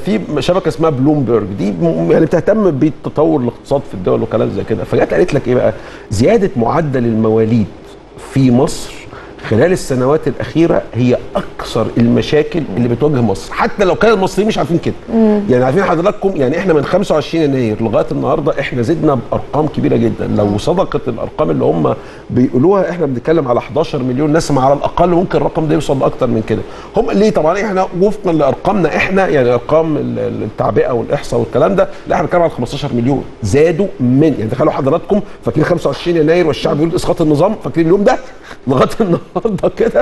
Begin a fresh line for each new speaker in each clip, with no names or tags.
في شبكه اسمها بلومبرج دي م- يعني بتهتم بالتطور الاقتصاد في الدول وكلام زي كده فجت قالت لك ايه بقى زياده معدل المواليد في مصر خلال السنوات الاخيره هي اكثر المشاكل اللي بتواجه مصر حتى لو كان المصريين مش عارفين كده يعني عارفين حضراتكم يعني احنا من 25 يناير لغايه النهارده احنا زدنا بارقام كبيره جدا لو صدقت الارقام اللي هم بيقولوها احنا بنتكلم على 11 مليون نسمه على الاقل ممكن الرقم ده يوصل لاكثر من كده هم ليه طبعا احنا وفقا لارقامنا احنا يعني ارقام ال- ال- التعبئه والاحصاء والكلام ده لا احنا بنتكلم على 15 مليون زادوا من يعني تخيلوا حضراتكم فاكرين 25 يناير والشعب بيقول اسقاط النظام فاكرين اليوم ده لغايه النهارده كده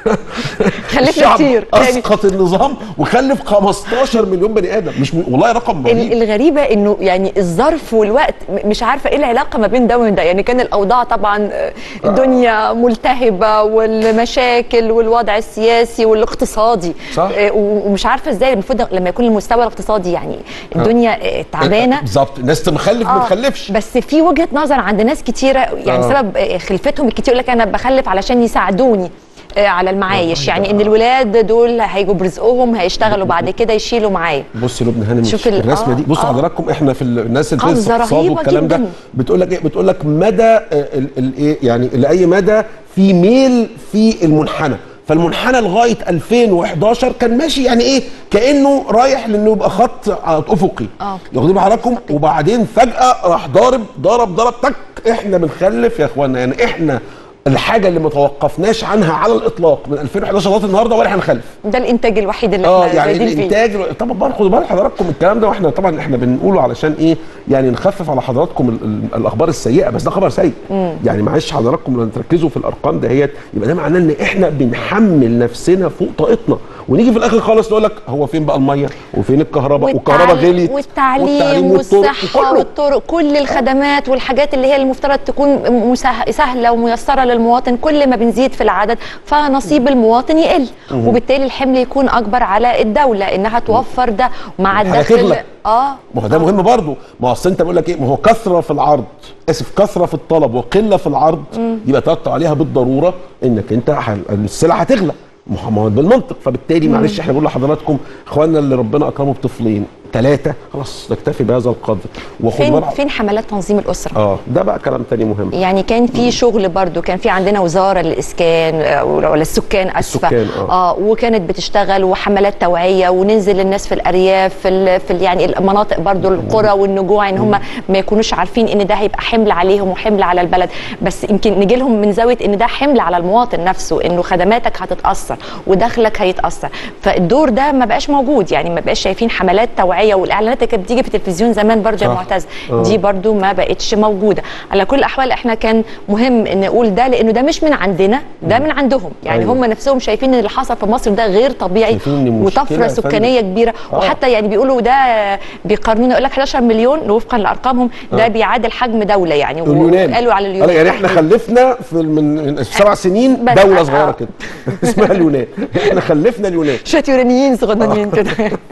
خلفنا
الشعب
كتير. يعني-
اسقط النظام وخلف 15 مليون بني ادم مش م... والله رقم
ال-
رهيب
الغريبه انه يعني الظرف والوقت م- مش عارفه ايه العلاقه ما بين ده وده يعني كان الاوضاع طبعا آه، الدنيا ملتهبه والمشاكل والوضع السياسي والاقتصادي
صح.
آه، و- ومش عارفه ازاي المفروض لما يكون المستوى الاقتصادي يعني الدنيا آه، تعبانه
بالظبط الناس تخلف ما
آه،
تخلفش
بس في وجهه نظر عند ناس كتيره يعني
آه.
سبب آه، خلفتهم الكتير يقول لك انا بخلف علشان يساعدوني آه، على المعايش
والله
يعني
ده-
ان الولاد دول هيجوا برزقهم هيشتغلوا بعد كده يشيلوا معايا
بص يا لبنى هانم
شوف ال-
الرسمه
آه،
دي بصوا
آه.
حضراتكم احنا في ال- الناس اللي بتدرس
قفزة
اقتصاد
رهيبة
والكلام ده
جداً.
بتقول لك ايه بتقول لك مدى آه، ال- ال- ايه يعني لاي مدى في ميل في المنحنى فالمنحنى لغايه 2011 كان ماشي يعني ايه كانه رايح لانه يبقى خط افقي
آه.
واخدين حضراتكم وبعدين فجاه راح ضارب ضرب ضرب تك احنا بنخلف يا اخوانا يعني احنا الحاجه اللي ما توقفناش عنها على الاطلاق من 2011 لغايه النهارده ولا هنخلف
ده الانتاج الوحيد اللي
اه
احنا
يعني
زايدين فيه
الانتاج طبعا برضه خدوا بال حضراتكم الكلام ده واحنا طبعا احنا بنقوله علشان ايه يعني نخفف على حضراتكم ال ال الاخبار السيئه بس ده خبر سيء يعني معلش حضراتكم لو تركزوا في الارقام دهيت يبقى ده معناه ان احنا بنحمل نفسنا فوق طاقتنا ونيجي في الاخر خالص نقول لك هو فين بقى الميه وفين الكهرباء والكهرباء غليت
والتعليم
والطرق
والصحه
وكله.
والطرق كل الخدمات والحاجات اللي هي المفترض تكون مسه- سهله وميسره للمواطن كل ما بنزيد في العدد فنصيب المواطن يقل وبالتالي الحمل يكون اكبر على الدوله انها توفر ده مع
الحاجة
الدخل
تغلى.
اه
ما هو ده مهم برضه ما هو اصل انت بقول لك ايه ما هو كثره في العرض اسف كثره في الطلب وقله في العرض يبقى ترتب عليها بالضروره انك انت ح- السلع هتغلى ما هو- ما هو بالمنطق فبالتالي معلش احنا بنقول لحضراتكم اخواننا اللي ربنا اكرمه بطفلين ثلاثه خلاص نكتفي بهذا القدر وخد
فين
بالك
فين حملات تنظيم الاسره
اه ده بقى كلام تاني مهم
يعني كان في شغل برضو كان في عندنا وزاره للاسكان آه، ولا السكان اسفه
السكان، آه.
اه وكانت بتشتغل وحملات توعيه وننزل للناس في الارياف في, ال- في ال- يعني المناطق برضو القرى والنجوع ان هم ما يكونوش عارفين ان ده هيبقى حمل عليهم وحمل على البلد بس يمكن نجي لهم من زاويه ان ده حمل على المواطن نفسه انه خدماتك هتتاثر ودخلك هيتاثر فالدور ده ما بقاش موجود يعني ما بقاش شايفين حملات توعيه والاعلانات اللي كانت بتيجي في التلفزيون زمان برضو يا
صح.
معتز
آه.
دي برضو ما بقتش موجوده على كل الاحوال احنا كان مهم ان نقول ده لانه ده مش من عندنا ده من عندهم يعني
أيوة.
هم نفسهم شايفين ان اللي حصل في مصر ده غير طبيعي
شايفين إن المشكلة
وطفره
يا فندم-
سكانيه كبيره
آه.
وحتى يعني بيقولوا ده بيقارنونا يقول لك 11 مليون وفقا لارقامهم ده
آه.
بيعادل حجم دوله يعني
اليونان
قالوا على اليونان
يعني احنا خلفنا في من من سبع سنين
بس-
دوله
آه.
صغيره كده اسمها اليونان احنا خلفنا اليونان
شويه يونانيين صغننين كده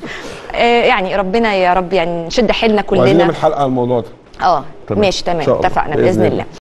آه، يعني ربنا يا رب يعني نشد حيلنا
وعايزين
كلنا
نعمل حلقه على الموضوع ده
اه
تمام.
ماشي
إن
تمام
شاء الله.
اتفقنا
بإذن
باذن
الله.
الله